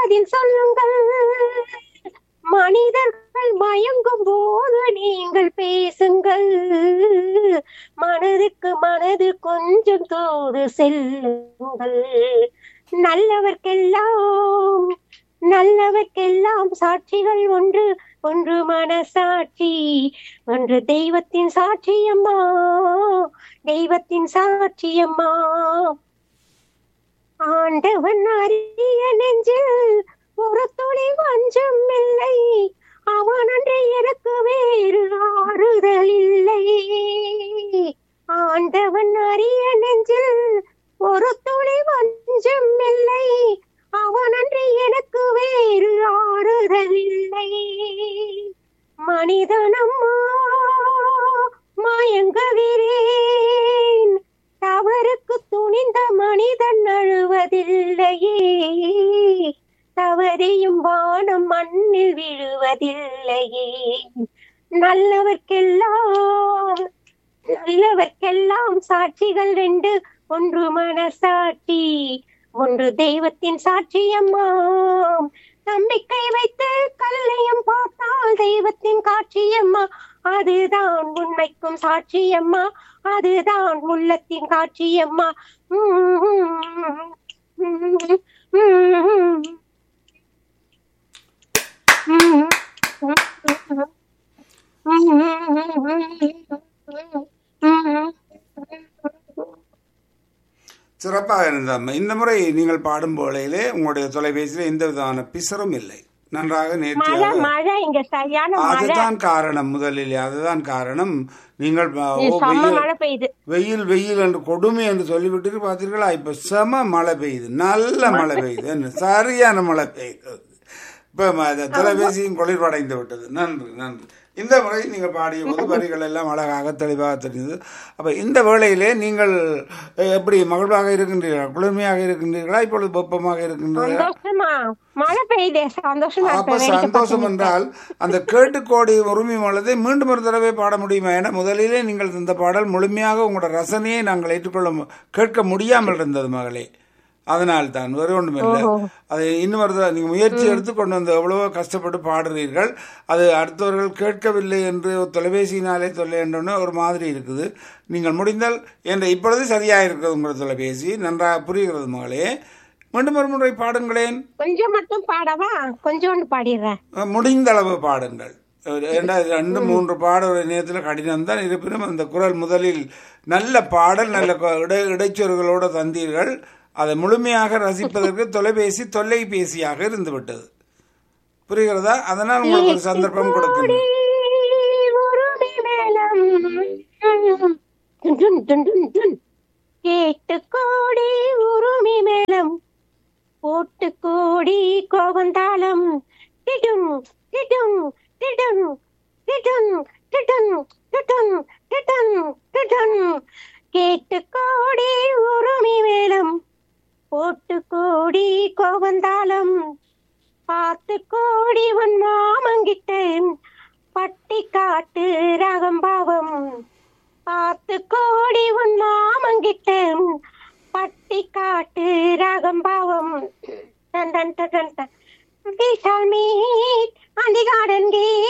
பதில் சொல்லுங்கள் மனிதர்கள் மயங்கும் போது நீங்கள் பேசுங்கள் மனதுக்கு மனது கொஞ்சம் தூது செல்லுங்கள் நல்லவர்க்கெல்லாம் நல்லவர்க்கெல்லாம் சாட்சிகள் ஒன்று ஒன்று மனசாட்சி ஒன்று தெய்வத்தின் சாட்சியம்மா தெய்வத்தின் சாட்சியம்மா ஆண்டவன் அறிய நெஞ்சில் ஒரு துளி வஞ்சம் இல்லை அவன் அன்று எனக்கு வேறு ஆறுதல் இல்லை ஆண்டவன் அறிய நெஞ்சில் ஒரு துளி வஞ்சம் இல்லை அவன் அன்று எனக்கு வேறு ஆறுதல் இல்லை மனிதனம்மா மயங்குகிறேன் தவறுக்கு துணிந்த மனிதன் அழுவதில்லையே தவறியும் வானம் மண்ணில் விழுவதில்லையே நல்லவர்க்கெல்லாம் நல்லவர்க்கெல்லாம் சாட்சிகள் ரெண்டு ஒன்று மனசாட்சி ஒன்று தெய்வத்தின் சாட்சியம்மாம் நம்பிக்கை வைத்து கல்லையும் பார்த்தால் தெய்வத்தின் காட்சியம்மா அதுதான் உண்மைக்கும் சாட்சியம்மா அதுதான் உள்ளத்தின் காட்சியம்மா சிறப்பாக இருந்தம்மா இந்த முறை நீங்கள் பாடும் போலையிலே உங்களுடைய தொலைபேசியில் எந்த விதமான பிசரும் இல்லை நன்றாக மழை நேர்த்தியாக மழை இங்க சரியான மழை அதுதான் காரணம் முதலில் அதுதான் காரணம் நீங்கள் ப- ஓ, செம்ம வெயில் மழை பெய்யுது வெயில் வெயில் என்று கொடுமை என்று சொல்லிவிட்டு பார்த்தீர்களா இப்ப செம மழை பெய்யுது நல்ல மழை பெய்யுது என்ன சரியான மழை பெய்யுது இப்ப ம- அந்த தொலைபேசியும் குளிர்வடைந்து விட்டது நன்று நன்று இந்த முறை நீங்கள் பாடிய போது வரிகள் எல்லாம் அழகாக தெளிவாக தெரிந்தது அப்ப இந்த வேளையிலே நீங்கள் அஹ், எப்படி மகிழ்வாக இருக்கின்றீர்களா குளிர்மையாக இருக்கின்றீர்களா இப்பொழுது வெப்பமாக இருக்கின்றீர்களா சந்தோஷமா மழை பெய்யுதே சந்தோஷமா அப்ப இருப்பேன் வேடிக்கை சந்தோஷம் பார்த்துட்டு. என்றால் அந்த கேட்டுக்கோடி உரிமை மலதை மீண்டும் ஒரு தடவை பாட முடியுமா என முதலிலே நீங்கள் இந்த பாடல் முழுமையாக உங்களோட ரசனையை நாங்கள் ஏற்றுக்கொள்ள மு- கேட்க முடியாமல் இருந்தது மகளே அதனால் தான் வேறு ஒன்றுமில்லை அதை இன்னும் ஒரு தடவை நீங்கள் முயற்சி எடுத்து கொண்டு வந்து எவ்வளவோ கஷ்டப்பட்டு பாடுறீர்கள் அது அடுத்தவர்கள் கேட்கவில்லை என்று தொலைபேசியினாலே சொல்ல என்றோன்னு ஒரு மாதிரி இருக்குது நீங்கள் முடிந்தால் என்ற இப்பொழுது சரியாக இருக்கிறது உங்களோட தொலைபேசி நன்றாக புரிகிறது மகளே மீண்டும் ஒரு முறை பாடுங்களேன் கொஞ்சம் மட்டும் பாடவா கொஞ்சோண்டு பாடிடுறேன் முடிந்த அளவு பாடுங்கள் ரெண்டாவது ரெண்டு மூன்று பாட ஒரு நேரத்தில் கடினம் தான் இருப்பினும் அந்த குரல் முதலில் நல்ல பாடல் நல்ல கொ- இடை இடைச்சொற்களோடு தந்தீர்கள் அதை முழுமையாக ரசிப்பதற்கு தொலைபேசி தொல்லைபேசியாக இருந்து விட்டது புரிகிறதா அதனால் உங்களுக்கு ஒரு சந்தர்ப்பம் கொடுக்கின்றேன் உருளி மேளம் டுன் டுன் டுன் டுன். கேட்டு கோடி உருமி மேளம் போட்டு கோடி கோவந்தாளம் டிடும் டிடும் டிடும் டிடும் டிடும் டிடும் டிடும் டிடும் கேட்டு கோடி உருமி மேளம் போட்டு கோடி கோவந்தாளம் பார்த்து கோடி உன் மாமங்கிட்டேன் பட்டி காட்டு ரகம்பாவம் பார்த்து கோடி உன் மாமங்கிட்டேன் பட்டி காட்டு ரகம்பாவம் டன் டன் டன் டன் டன். Please tell me